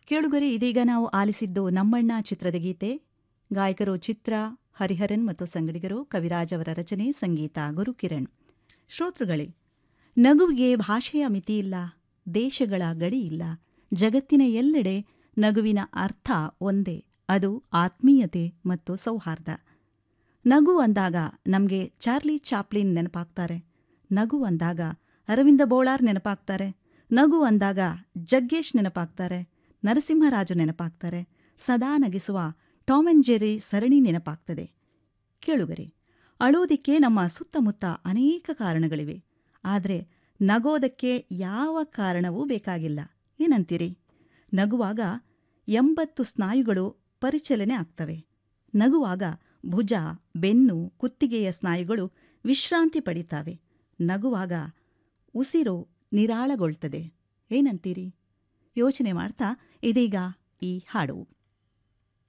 ಕೇಳುಗರೆ ಇದೀಗ ನಾವು ಆಲಿಸಿದ್ದು ನಮ್ಮಣ್ಣ ಚಿತ್ರದ ಗೀತೆ ಗಾಯಕರು ಚಿತ್ರ ಹರಿಹರನ್ ಮತ್ತು ಸಂಗಡಿಗರು ಕವಿರಾಜ್ ಅವರ ರಚನೆ ಸಂಗೀತ ಗುರುಕಿರಣ್ ಶ್ರೋತೃಗಳೇ ನಗುವಿಗೆ ಭಾಷೆಯ ಮಿತಿಯಿಲ್ಲ ದೇಶಗಳ ಗಡಿ ಇಲ್ಲ ಜಗತ್ತಿನ ಎಲ್ಲೆಡೆ ನಗುವಿನ ಅರ್ಥ ಒಂದೇ ಅದು ಆತ್ಮೀಯತೆ ಮತ್ತು ಸೌಹಾರ್ದ ನಗು ಅಂದಾಗ ನಮಗೆ ಚಾರ್ಲಿ ಚಾಪ್ಲಿನ್ ನೆನಪಾಗ್ತಾರೆ ನಗು ಅಂದಾಗ ಅರವಿಂದ ಬೋಳಾರ್ ನೆನಪಾಗ್ತಾರೆ ನಗು ಅಂದಾಗ ಜಗ್ಗೇಶ್ ನೆನಪಾಗ್ತಾರೆ ನರಸಿಂಹರಾಜು ನೆನಪಾಗ್ತಾರೆ ಸದಾ ನಗಿಸುವ ಟಾಮ್ ಅಂಡ್ ಜೆರ್ರಿ ಸರಣಿ ನೆನಪಾಗ್ತದೆ ಕೇಳುಗರೆ ಅಳೋದಿಕ್ಕೆ ನಮ್ಮ ಸುತ್ತಮುತ್ತ ಅನೇಕ ಕಾರಣಗಳಿವೆ ಆದರೆ ನಗೋದಕ್ಕೆ ಯಾವ ಕಾರಣವೂ ಬೇಕಾಗಿಲ್ಲ ಏನಂತೀರಿ ನಗುವಾಗ ಎಂಬತ್ತು ಸ್ನಾಯುಗಳು ಪರಿಚಲನೆ ಆಗ್ತವೆ ನಗುವಾಗ ಭುಜ ಬೆನ್ನು ಕುತ್ತಿಗೆಯ ಸ್ನಾಯುಗಳು ವಿಶ್ರಾಂತಿ ಪಡಿತಾವೆ ನಗುವಾಗ ಉಸಿರು ನಿರಾಳಗೊಳ್ತದೆ ಏನಂತೀರಿ ಯೋಚನೆ ಮಾಡ್ತಾ ಇದೀಗ ಈ ಹಾಡು